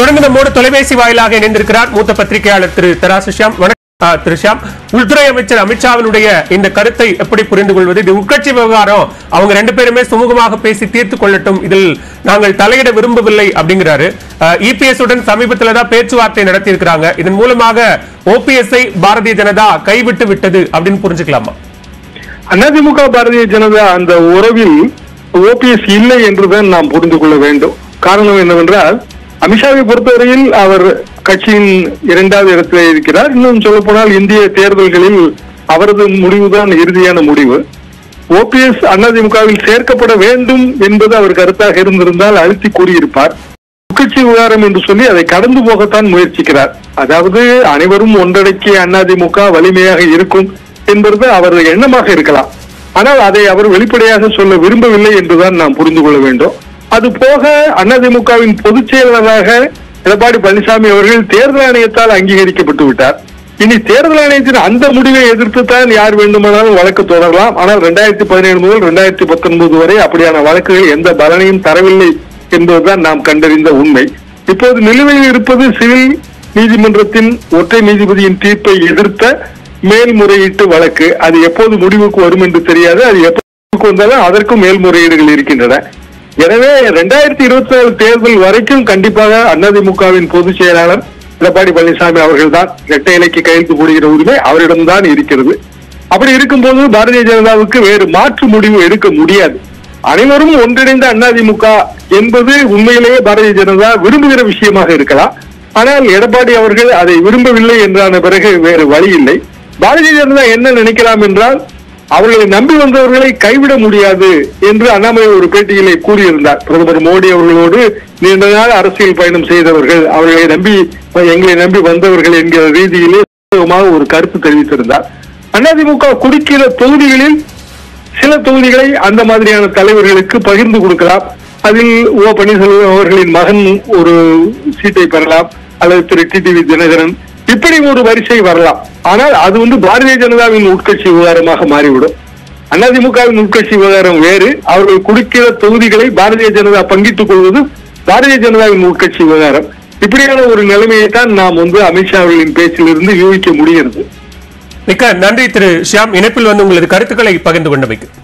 தொடர்ந்து நம்மோடு தொலைபேசி வாயிலாக இணைந்திருக்கிறார் மூத்த பத்திரிகையாளர் திரு தராசு ஷியாம் வணக்கம் ஆ, திரு ஷியாம் உள்துறை அமைச்சர் அமித்ஷாவினுடைய இந்த கருத்தை எப்படி புரிந்து கொள்வது இது உட்கட்சி விவகாரம் அவங்க ரெண்டு பேருமே சுமூகமாக பேசி தீர்த்து கொள்ளட்டும் இதில் நாங்கள் தலையிட விரும்பவில்லை அப்படிங்கிறாரு இபிஎஸ் உடன் சமீபத்தில் தான் பேச்சுவார்த்தை நடத்தி இருக்கிறாங்க இதன் மூலமாக ஓபிஎஸ் ஐ பாரதிய ஜனதா கைவிட்டு விட்டது அப்படின்னு புரிஞ்சுக்கலாமா அதிமுக பாரதிய ஜனதா அந்த உறவில் ஓபிஎஸ் இல்லை என்றுதான் நாம் புரிந்து கொள்ள வேண்டும் காரணம் என்னவென்றால் அமித்ஷாவை பொறுத்தவரையில் அவர் கட்சியின் இரண்டாவது இடத்திலே இருக்கிறார் இன்னும் சொல்ல போனால் இந்திய தேர்தல்களில் அவரது முடிவுதான் இறுதியான முடிவு ஓபிஎஸ் அதிமுகவில் சேர்க்கப்பட வேண்டும் என்பது அவர் கருத்தாக இருந்திருந்தால் அழுத்தி கூறியிருப்பார் உட்கட்சி விவகாரம் என்று சொல்லி அதை கடந்து போகத்தான் முயற்சிக்கிறார் அதாவது அனைவரும் ஒன்றடக்கிய அதிமுக வலிமையாக இருக்கும் என்பது அவரது எண்ணமாக இருக்கலாம் ஆனால் அதை அவர் வெளிப்படையாக சொல்ல விரும்பவில்லை என்றுதான் நாம் புரிந்து கொள்ள வேண்டும் அது போக அதிமுகவின் பொதுச் செயலாளராக எடப்பாடி பழனிசாமி அவர்கள் தேர்தல் ஆணையத்தால் அங்கீகரிக்கப்பட்டு விட்டார் இனி தேர்தல் ஆணையத்தின் அந்த முடிவை எதிர்த்து தான் யார் வேண்டுமானாலும் வழக்கு தொடரலாம் ஆனால் ரெண்டாயிரத்தி பதினேழு முதல் ரெண்டாயிரத்தி பத்தொன்பது வரை அப்படியான வழக்குகள் எந்த பலனையும் தரவில்லை என்பதுதான் நாம் கண்டறிந்த உண்மை இப்போது நிலுவையில் இருப்பது சிவில் நீதிமன்றத்தின் ஒற்றை நீதிபதியின் தீர்ப்பை எதிர்த்த மேல்முறையீட்டு வழக்கு அது எப்போது முடிவுக்கு வரும் என்று தெரியாது அது எப்போது முடிவுக்கு வந்தாலும் அதற்கும் மேல்முறையீடுகள் இருக்கின்றன எனவே ரெண்டாயிரத்தி இருபத்தி நாலு தேர்தல் வரைக்கும் கண்டிப்பாக அதிமுகவின் பொதுச் செயலாளர் எடப்பாடி பழனிசாமி அவர்கள்தான் இரட்டை இலைக்கு கையெழுத்து போடுகிற உரிமை அவரிடம்தான் இருக்கிறது அப்படி இருக்கும்போது பாரதிய ஜனதாவுக்கு வேறு மாற்று முடிவு எடுக்க முடியாது அனைவரும் ஒன்றிணைந்த அதிமுக என்பது உண்மையிலேயே பாரதிய ஜனதா விரும்புகிற விஷயமாக இருக்கலாம் ஆனால் எடப்பாடி அவர்கள் அதை விரும்பவில்லை என்றான பிறகு வேறு வழி இல்லை பாரதிய ஜனதா என்ன நினைக்கலாம் என்றால் அவர்களை நம்பி வந்தவர்களை கைவிட முடியாது என்று அண்ணாமலை ஒரு பேட்டியிலே கூறியிருந்தார் பிரதமர் மோடி அவர்களோடு நீண்ட நாள் அரசியல் பயணம் செய்தவர்கள் அவர்களை நம்பி எங்களை நம்பி வந்தவர்கள் என்கிற ரீதியிலே சுமூகமாக ஒரு கருத்து தெரிவித்திருந்தார் அதிமுக குடிக்கிற தொகுதிகளில் சில தொகுதிகளை அந்த மாதிரியான தலைவர்களுக்கு பகிர்ந்து கொடுக்கலாம் அதில் ஓ பன்னீர்செல்வம் அவர்களின் மகன் ஒரு சீட்டை பெறலாம் அல்லது திரு டிடிவி தினகரன் இப்படி ஒரு வரிசை வரலாம் ஆனால் அது வந்து பாரதிய ஜனதாவின் உட்கட்சி விவகாரமாக மாறிவிடும் அதிமுகவின் உட்கட்சி விவகாரம் வேறு அவர்கள் குடிக்கிற தொகுதிகளை பாரதிய ஜனதா பங்கிட்டுக் கொள்வது பாரதிய ஜனதாவின் உட்கட்சி விவகாரம் இப்படியான ஒரு நிலைமையை தான் நாம் வந்து அமித்ஷா அவர்களின் பேச்சிலிருந்து யூகிக்க முடிகிறது மிக்க நன்றி திரு ஷியாம் இணைப்பில் வந்து உங்களது கருத்துக்களை பகிர்ந்து கொண்டமைக்கு